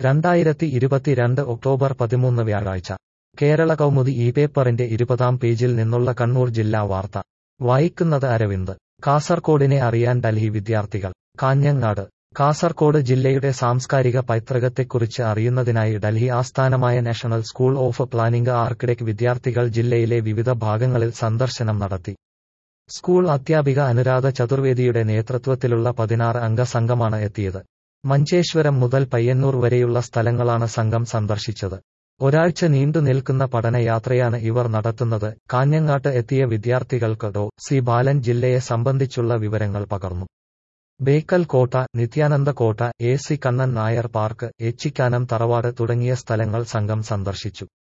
രണ്ടായിരത്തി ഇരുപത്തിരണ്ട് ഒക്ടോബർ പതിമൂന്ന് വ്യാഴാഴ്ച കേരള കൗമുദി ഈ പേപ്പറിന്റെ ഇരുപതാം പേജിൽ നിന്നുള്ള കണ്ണൂർ ജില്ലാ വാർത്ത വായിക്കുന്നത് അരവിന്ദ് കാസർകോടിനെ അറിയാൻ ഡൽഹി വിദ്യാർത്ഥികൾ കാഞ്ഞങ്ങാട് കാസർകോട് ജില്ലയുടെ സാംസ്കാരിക പൈതൃകത്തെക്കുറിച്ച് അറിയുന്നതിനായി ഡൽഹി ആസ്ഥാനമായ national school of planning architect വിദ്യാർത്ഥികൾ ജില്ലയിലെ വിവിധ ഭാഗങ്ങളിൽ സന്ദർശനം നടത്തി സ്കൂൾ അധ്യാപിക അനുരാധ ചതുർവേദിയുടെ നേതൃത്വത്തിലുള്ള പതിനാറ് അംഗ സംഘമാണ് എത്തിയത് മഞ്ചേശ്വരം മുതൽ പയ്യന്നൂർ വരെയുള്ള സ്ഥലങ്ങളാണ് സംഘം സന്ദർശിച്ചത് ഒരാഴ്ച നീണ്ടു നിൽക്കുന്ന പഠനയാത്രയാണ് ഇവർ നടത്തുന്നത് കാഞ്ഞങ്ങാട്ട് എത്തിയ വിദ്യാർത്ഥികൾക്ക് ഡോ സി ബാലൻ ജില്ലയെ സംബന്ധിച്ചുള്ള വിവരങ്ങൾ പകർന്നു ബേക്കൽ കോട്ട നിത്യാനന്ദ കോട്ട A C Kannan Nair park Echikkanam തറവാട് തുടങ്ങിയ സ്ഥലങ്ങൾ സംഘം സന്ദർശിച്ചു